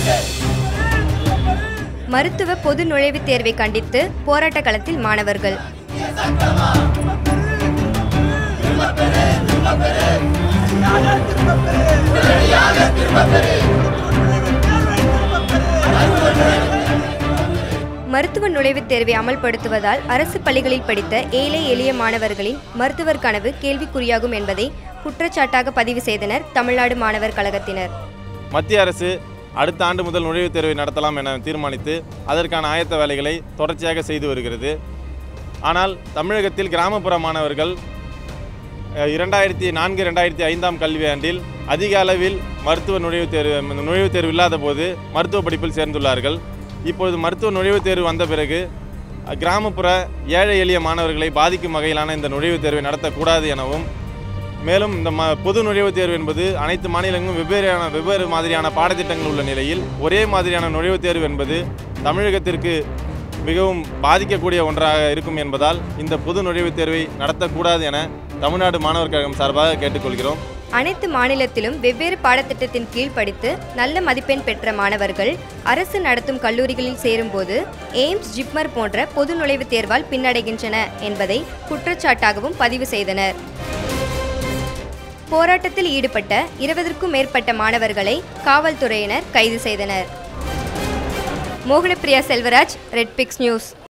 மருத்துவ பொது நுழைவுத் தேர்வை கண்டித்து போராட்ட களத்தில் மாணவர்கள் மருத்துவ நுழைவுத் தேர்வை அமல்படுத்துவதால் அரசு பள்ளிகளில் படித்த ஏழை எளிய மாணவர்களின் மருத்துவர் கனவு கேள்விக்குறியாகும் என்பதை குற்றச்சாட்டாக பதிவு செய்தனர் தமிழ்நாடு மாணவர் கழகத்தினர் மத்திய அரசு அடுத்த ஆண்டு முதல் நுழைவுத் தேர்வை நடத்தலாம் என தீர்மானித்து அதற்கான ஆயத்த வேலைகளை தொடர்ச்சியாக செய்து வருகிறது ஆனால் தமிழகத்தில் கிராமப்புற மாணவர்கள் அஹ், இரண்டாயிரத்தி நான்கு ரெண்டாயிரத்தி ஐந்தாம் கல்வியாண்டில் அதிக அளவில் மருத்துவ நுழைவுத் தேர்வு நுழைவுத் தேர்வு இல்லாத போது மருத்துவ படிப்பில் சேர்ந்துள்ளார்கள் இப்பொழுது மருத்துவ நுழைவுத் தேர்வு வந்த பிறகு அஹ், கிராமப்புற ஏழை எளிய மாணவர்களை பாதிக்கும் வகையிலான இந்த நுழைவுத் தேர்வை நடத்தக்கூடாது எனவும் மேலும் இந்த ம பொது நுழைவுத் தேர்வு என்பது அனைத்து மாநிலங்களும் வெவ்வேறான வெவ்வேறு மாதிரியான பாடத்திட்டங்கள் உள்ள நிலையில் ஒரே மாதிரியான நுழைவுத் தேர்வு என்பது தமிழகத்திற்கு மிகவும் பாதிக்கக்கூடிய ஒன்றாக இருக்கும் என்பதால் இந்த பொது நுழைவுத் தேர்வை நடத்தக்கூடாது என தமிழ்நாடு மாணவர் கழகம் சார்பாக கேட்டுக்கொள்கிறோம் அனைத்து மாநிலத்திலும் வெவ்வேறு பாடத்திட்டத்தின் கீழ் படித்து நல்ல மதிப்பெண் பெற்ற மாணவர்கள் அரசு நடத்தும் கல்லூரிகளில் சேரும்போது எய்ம்ஸ் ஜிப்மர் போன்ற பொது நுழைவுத் தேர்வால் பின்னடைகின்றன என்பதை குற்றச்சாட்டாகவும் பதிவு செய்தனர் போராட்டத்தில் ஈடுபட்ட இருபதற்கும் மேற்பட்ட மாணவர்களை காவல்துறையினர் கைது செய்தனர் Mohanapriya Selvaraj Red Pix news